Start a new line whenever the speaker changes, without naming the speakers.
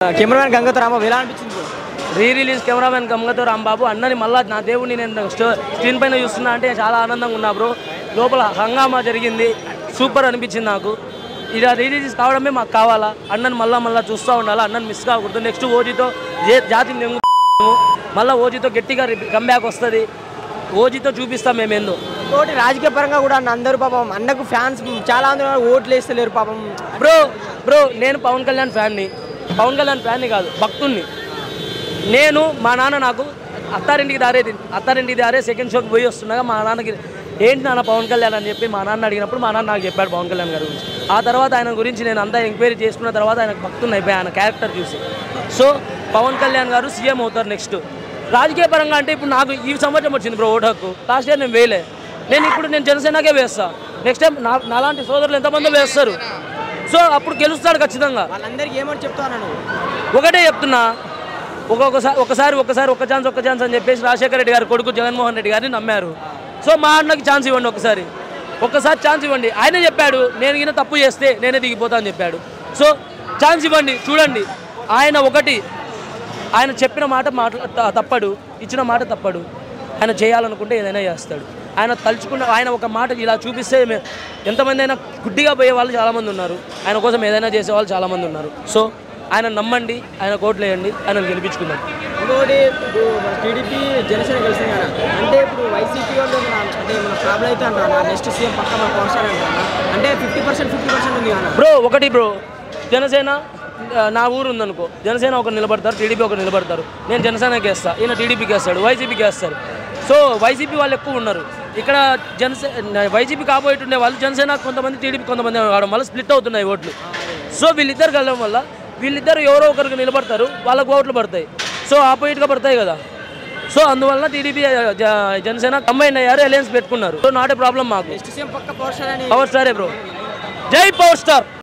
Cameraman గంగతో Rambabu ఎలా అనిపించింది bro?
Re release cameraman గమ్మతో రాంబాబు అన్నని మళ్ళా నా దేవుడిని నేను స్టో- స్క్రీన్ పైన చూస్తున్నా అంటే చాలా ఆనందంగా ఉన్నా బ్రో లోపల హంగామా జరిగింది సూపర్ అనిపించింది నాకు ఇలా రీ రిలీజ్ కావడమే మాకు కావాలా అన్నని మళ్ళా మళ్ళీ చూస్తూ ఉండాలి అన్నని మిస్ కాకూడదు నెక్స్ట్ ఓజీతో జే- జాతిని నెంగు మళ్ళీ ఓజీతో గట్టిగా కంబ్యాక్ వస్తుంది ఓజీతో చూపిస్తాం మేమేందో
ఇంకోటి రాజకీయ పరంగా కూడా అన్న అందరూ పాపం అన్నకు ఫ్యాన్స్ చాలా మంది ఉన్నారు, ఓట్లు వేస్తలేరు పాపం
బ్రో బ్రో నేను పవన్ కళ్యాణ్ ఫ్యాన్ని పవన్ కళ్యాణ్ ఫ్యాన్ని కాదు భక్తుణ్ణి నేను మా నాన్న నాకు అత్తారింటికి దారే అత్తారింటికి దారే సెకండ్ షోకి పోయి వస్తుండగా మా నాన్నకి ఏంటి నాన్న పవన్ కళ్యాణ్ అని చెప్పి మా నాన్న అడిగినప్పుడు మా నాన్న నాకు చెప్పాడు పవన్ కళ్యాణ్ గారి గురించి ఆ తర్వాత ఆయన గురించి నేను అంతా ఎంక్వైరీ చేసుకున్న తర్వాత ఆయన భక్తుని అయిపోయి ఆయన క్యారెక్టర్ చూసి సో పవన్ కళ్యాణ్ గారు సీఎం అవుతారు నెక్స్ట్ రాజకీయ పరంగా అంటే ఇప్పుడు నాకు ఈ సంవత్సరం వచ్చింది బ్రో ఓటు హక్కు లాస్ట్ ఇయర్ నేను వేయలే నేను ఇప్పుడు నేను జనసేనకే వేస్తా నెక్స్ట్ టైం నా నాలాంటి సోదరులు ఎంతమంది వేస్తారు సో అప్పుడు గెలుస్తాడు ఖచ్చితంగా
వాళ్ళందరికీ ఏమని చెప్తాను నువ్వు
ఒకటే చెప్తున్నా ఒక్కొక్కసారి ఒకసారి ఒకసారి ఒక ఛాన్స్ ఒక ఛాన్స్ అని చెప్పేసి రాజశేఖర రెడ్డి గారు కొడుకు జగన్మోహన్ రెడ్డి గారిని నమ్మారు సో మా అన్నకి ఛాన్స్ ఇవ్వండి ఒకసారి ఒక్కసారి ఛాన్స్ ఇవ్వండి ఆయనే చెప్పాడు నేను ఈయన తప్పు చేస్తే నేనే దిగిపోతా అని చెప్పాడు సో ఛాన్స్ ఇవ్వండి చూడండి ఆయన ఒకటి ఆయన చెప్పిన మాట మాట్లా త- తప్పడు ఇచ్చిన మాట తప్పడు ఆయన చేయాలనుకుంటే ఏదైనా చేస్తాడు ఆయన తలుచుకున్న ఆయన ఒక మాట ఇలా చూపిస్తే మే- ఎంతమంది అయినా గుడ్డిగా పోయే వాళ్ళు చాలామంది ఉన్నారు ఆయన కోసం ఏదైనా చేసే వాళ్ళు చాలామంది ఉన్నారు సో ఆయన నమ్మండి ఆయన కోట్లు వేయండి ఆయన గెలిపించుకుందాం
ఇంకోటి ఇప్పుడు మన టీడీపీ జనసేన కలిసింది కదా అంటే ఇప్పుడు వైసీపీ వాళ్ళు మన అంటే మన ప్రాబ్లం అయితే అంటారు నెక్స్ట్ సీఎం పక్క మన పవన్ స్టార్ అంటారు అంటే ఫిఫ్టీ పర్సెంట్ ఫిఫ్టీ పర్సెంట్ ఉంది కదా
బ్రో ఒకటి బ్రో జనసేన ఆ, నా ఊరు ఉందనుకో జనసేన ఒకరు నిలబడతారు టీడీపీ ఒకరు నిలబడతారు నేను జనసేనకి వేస్తా ఈయన టీడీపీకి వేస్తాడు వైసీపీకి వేస్తారు సో వైసీపీ వాళ్ళు ఎక్కువ ఉన్నారు ఇక్కడ జనసే వైసీపీ కాబోయేటుండే వాళ్ళు జనసేన కొంతమంది టీడీపీ కొంతమంది కావడం వల్ల స్ప్లిట్ అవుతున్నాయి ఓట్లు సో వీళ్ళిద్దరు కలవడం వల్ల వీళ్ళిద్దరు ఎవరో ఒకరికి నిలబడతారు వాళ్ళకు ఓట్లు పడతాయి సో ఆపోజిట్గా పడతాయి కదా సో అందువల్ల టీడీపీ జ- జనసేన కంబైన్ అయ్యారు అలయన్స్ పెట్టుకున్నారు సో నాట్ ఏ ప్రాబ్లం మాకు
నెక్స్ట్ సీఎం పక్క పవర్ స్టార్ అని
పవర్ స్టారే బ్రో జై పవర్ స్టార్